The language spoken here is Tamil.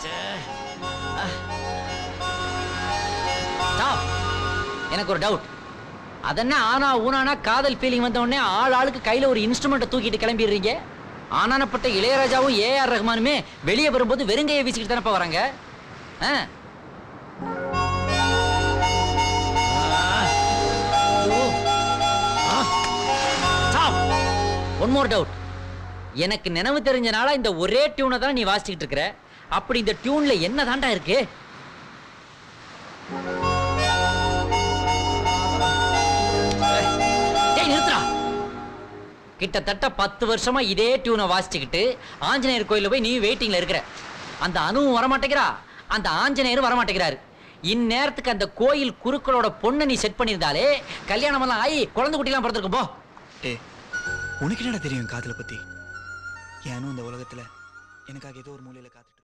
Stop. எனக்கு ஒரு டவுட் அதென்ன ஆனா ஊனானா காதல் ஃபீலிங் வந்த உடனே ஆள் ஆளுக்கு கையில ஒரு இன்ஸ்ட்ருமெண்ட்டை தூக்கிட்டு கிளம்பிடுறீங்க ஆனானப்பட்ட இளையராஜாவும் ஏஆர் ரஹ்மானுமே வெளியே வரும்போது வெறுங்கையை வீசிக்கிட்டு தானப்பா வராங்க ஆ ஒன் மோர் டவுட் எனக்கு நினைவு தெரிஞ்ச நாளா இந்த ஒரே டியூனை தான் நீ வாசிச்சுக்கிட்டு இருக்கிற அப்படி இந்த டியூன்ல என்ன தாண்டா இருக்கு டேய் நிறுத்துடா கிட்டத்தட்ட பத்து வருஷமா இதே டியூனை வாசிச்சுக்கிட்டு ஆஞ்சநேயர் கோயில்ல போய் நீ வெயிட்டிங்ல இருக்கிற அந்த அணுவும் வரமாட்டேங்கிறா அந்த ஆஞ்சநேயரும் வரமாட்டேங்கிறாரு இந்நேரத்துக்கு அந்த கோயில் குருக்களோட பொண்ணை நீ செட் பண்ணியிருந்தாலே கல்யாணம் எல்லாம் ஆகி குழந்தை குட்டிலாம் பிறந்திருக்கும் போ ஏ உனக்கு என்னடா தெரியும் என் காதலை பத்தி ஏனும் இந்த உலகத்துல எனக்காக ஏதோ ஒரு மூலையில காத்துட்டு